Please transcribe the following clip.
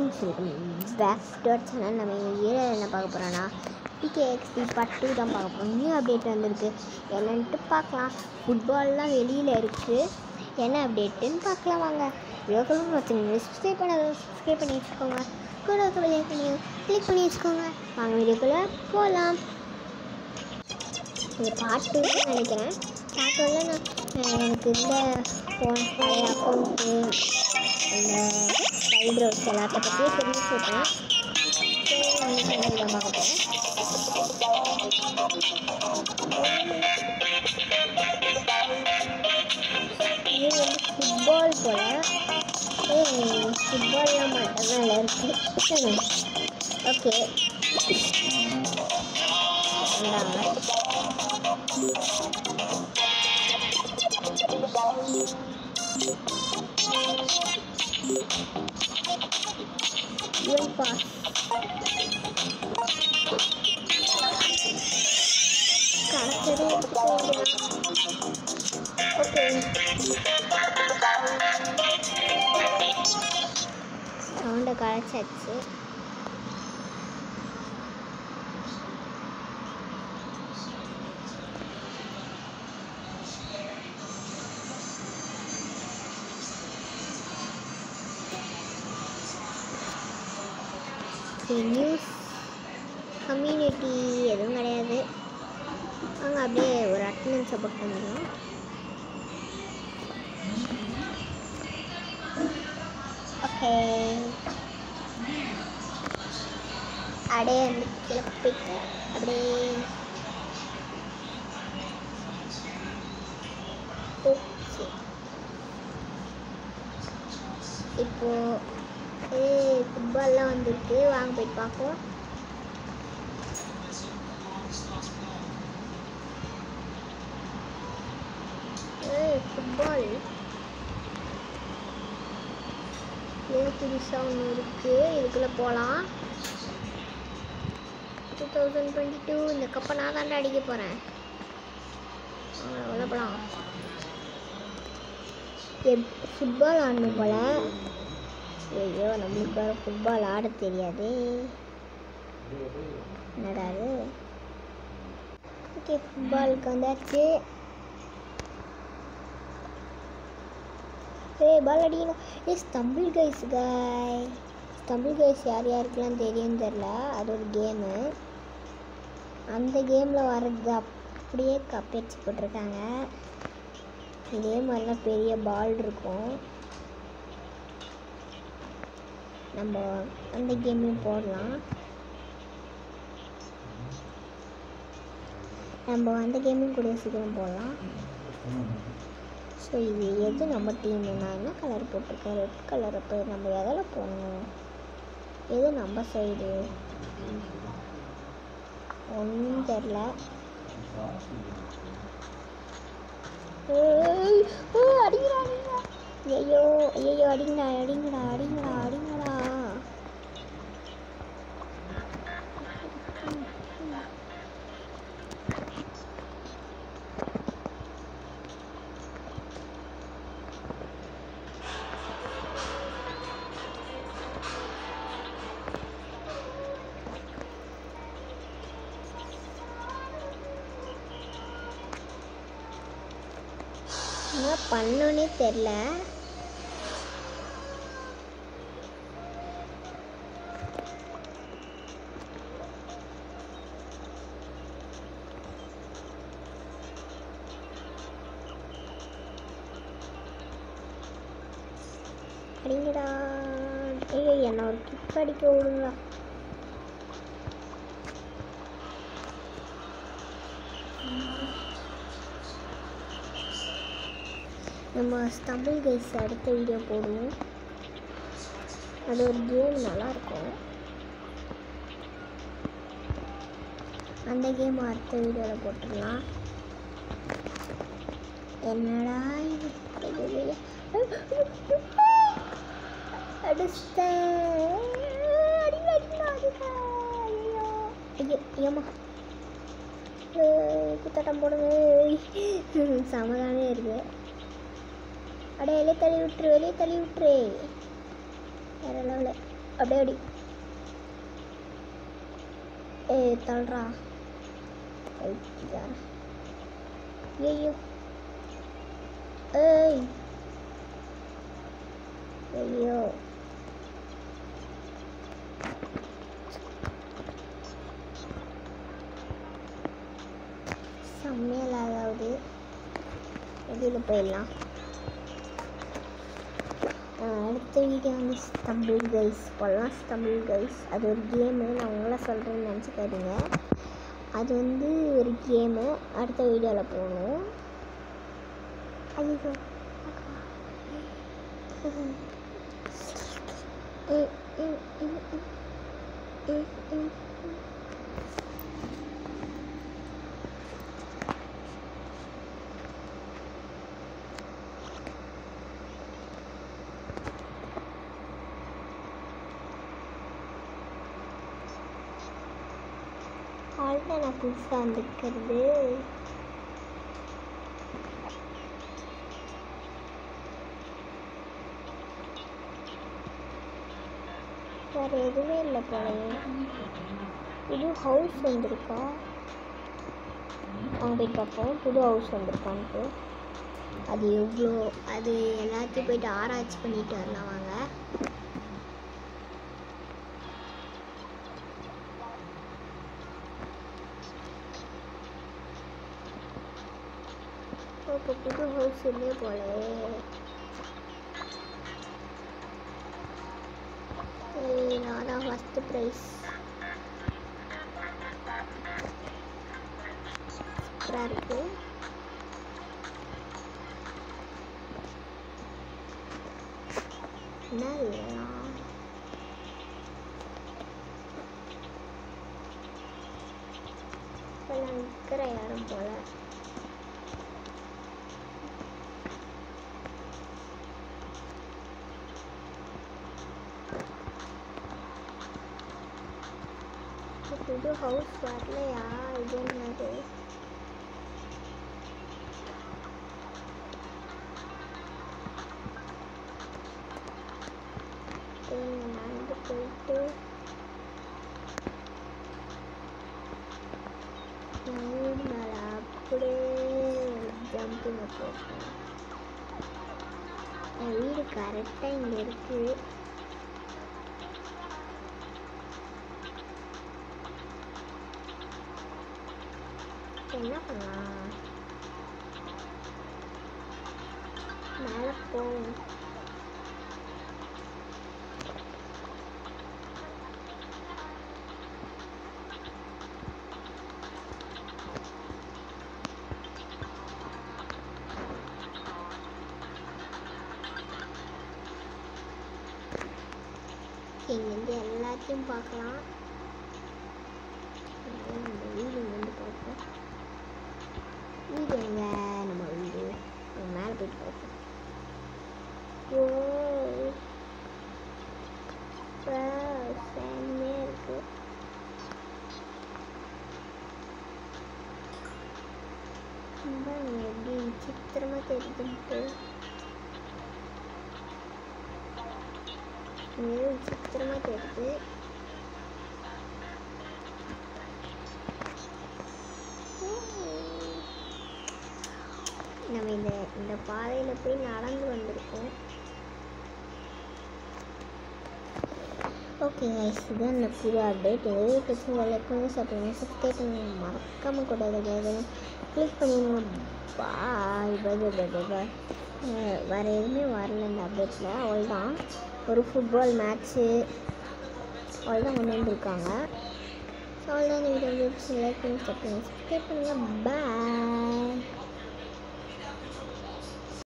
Friends back to channel நம்ம area என்ன பார்க்க போகிறோன்னா பிகேஎக்ஸ்பி பார்ட் டூ தான் பார்க்க போகிறோம் நியூ அப்டேட் வந்திருக்கு என்னன்ட்டு பார்க்கலாம் ஃபுட்பால்லாம் வெளியில் இருக்குது என்ன அப்டேட்டுன்னு பார்க்கலாம் வாங்க வீடியோக்களும் ஒருத்தங்க சப்ஸ்கிரைப் பண்ண சப்ஸ்கிரைப் பண்ணி வச்சுக்கோங்க கூட இருக்க வெளியே பண்ணி கிளிக் பண்ணி வச்சுக்கோங்க வாங்க வீடியோக்குள்ளே போகலாம் இது பாட்டு நினைக்கிறேன் பாட்டோட நான் எனக்கு இந்த ஃபோன் பழைய அக்கௌண்ட்டு அந்த சைடு ரோட்ஸ் எல்லாத்த பற்றியும் தெரிஞ்சுக்கிட்டேன் சரி நம்ம சேனலில் பார்க்க போகிறேன் இது வந்து ஃபுட்பால் போல் ஃபுட்பால்லாம் மட்டும்தான் இருக்குது ஓகே இந்தாங்க யூஎன் பாஸ் கரெக்டாக ஓகே சவுண்டை கரைச்சாச்சு நியூஸ் கம்யூனிட்டி எதுவும் கிடையாது அங்கே அப்படியே ஒரு அட்டண்டன்ஸ் சப்போர்ட் பண்ணிடலாம் ஓகே அப்படியே வந்து கிளப்பிட்டு அப்படியே ஓகே இப்போ ஏ ஃபுட்பால்லாம் வந்திருக்கு வாங்க போயிட்டு பார்ப்போம் ஏய் ஃபுட்பால் இது புதுசாக ஒன்று இருக்குது இதுக்குள்ளே போகலாம் டூ தௌசண்ட் டுவெண்ட்டி டூ இந்த கப்பை நான் தாண்டா அடிக்க போகிறேன் அவ்வளோ போகலாம் ஃபுட்பால் ஆடணும் போல் ஐயோ நம்மளுக்கு வேறு ஃபுட்பால் ஆட தெரியாது என்னடா இது ஓகே ஃபுட்பாலுக்கு வந்தாச்சு ஏய் பால் அடிக்கணும் ஏ ஸ்டம்பிள் கைஸ் காய் ஸ்டம்பிள் கைஸ் யார் யாருக்கெல்லாம் தெரியும்னு தெரில அது ஒரு கேமு அந்த கேமில் வர்றது அப்படியே கப்பேச்சு போட்டிருக்காங்க இதே மாதிரிலாம் பெரிய பால் இருக்கும் நம்ம அந்த கேமையும் போடலாம் நம்ம அந்த கேமையும் கூட சீக்கிரம் போடலாம் ஸோ இது எது நம்ம டீம் நான் என்ன கலர் போட்டிருக்கேன் ரெட் கலர் அப்போ நம்ம எதில் போடணும் எது நம்ம சைடு ஒன்றும் தெரில ஏய், ஏய், அடிங்கடா அடிங்கடா ஐயோ ஐயோ அடிங்கடா அடிங்கடா அடிங்கடா அடிங்கடா என்ன பண்ணோன்னே தெரில அடிங்கடா ஐயோ என்ன ஒரு கிக் அடிக்க விடுங்களா நம்ம ஸ்டம்பிள் கைஸ் அடுத்த வீடியோ போடுவோம் அது ஒரு கேம் நல்லாயிருக்கும் அந்த கேம் அடுத்த வீடியோவில் போட்டுடலாம் என்னடா இது ஐயோ, ஐயோ. அடிச்சிட்டேன் அடிங்க அடிங்க அடிங்க ஐயோ ஐயோ ஐயோம்மா ஏய், குத்தாட்டம் போடுங்க சமதானே இருக்கு அட வெளியே தள்ளி விட்டுரு வெளியே தள்ளி விட்டுரு வேற லெவலு அப்படியே அடி ஏ தள்ளுறா ஐயோ ஏய் ஐயோ செம்மையில் அதாவது வெளியில் போயிடலாம் ஆஹ் அடுத்த வீடியோ வந்து ஸ்டம்பிள் கைஸ் போடலாம் ஸ்டம்பிள் கைஸ் அது ஒரு கேமு நான் உங்களை சொல்கிறேன்னு நினச்சிக்காதீங்க அது வந்து ஒரு கேமு அடுத்த வீடியோவில் போகணும் ஐயோ ம், ம், ம், ம், ம், ம். ஆல்ரெடி நான் புதுசாக வந்திருக்கிறது வேறு எதுவுமே இல்லை போலயே புது ஹவுஸ் வந்திருக்கா அங்கே போய் பார்ப்போம் புது ஹவுஸ் வந்திருக்கான்ட்டு அது எவ்வளோ அது எல்லாத்தையும் போயிட்டு ஆராய்ச்சி பண்ணிட்டு வரலாம் வாங்க இப்போ புது ஹவுஸ் இல்லையே போலே ஏய் நான் தான் ஃபஸ்ட்டு ப்ரைஸ் சூப்பராக இருக்கு என்ன இதெல்லாம் இப்போல்லாம் விற்கிற இடம் போல இப்போ புது ஹவுஸ் வரலையா இது என்னது சரி, நடந்து போயிட்டு மயில் மேலே அப்படியே ஜம்பிங் போட்டேன் என் வீடு கரெக்டாக இங்கே இருக்குது என்ன பண்ணலாம் மேலே போவோம் இங்கேருந்து எல்லாத்தையும் பார்க்கலாம் அதனால நம்ம வீடு இங்கேருந்து பார்ப்போம் வீடு எங்க நம்ம வீடு நம்ம மேலே போயிட்டு பார்ப்போம் ஓ wow, செம்மையா இருக்கு பாருங்க எப்படி விசித்திரமா தெரியுதுன்ட்டு இங்கே விசித்திரமா தெரியுது நம்ம இந்த இந்த பாதையில் போய் நடந்து வந்திருக்கோம் ஓகே கைஸ் இதுதான் இந்த புது அப்டேட் எதாவது பிரச்சனை எல்லாருக்கும் சப்ஸ்கிரைப் சப்ஸ்கிரைப் பண்ணி மறக்காமல் கூட அதை கிளிக் பண்ணிடுங்க bye bye bye bye bye வேறு எதுவுமே வரல இந்த அப்டேட்டில் அவ்வளோதான் ஒரு ஃபுட்பால் மேட்ச்சு அவ்வளோதான் கொண்டு வந்திருக்காங்க ஸோ அவ்வளோதான் இந்த வீடியோ லைக் பண்ணி சப்ஸ்கிரைப் பண்ணுங்கள் பாய்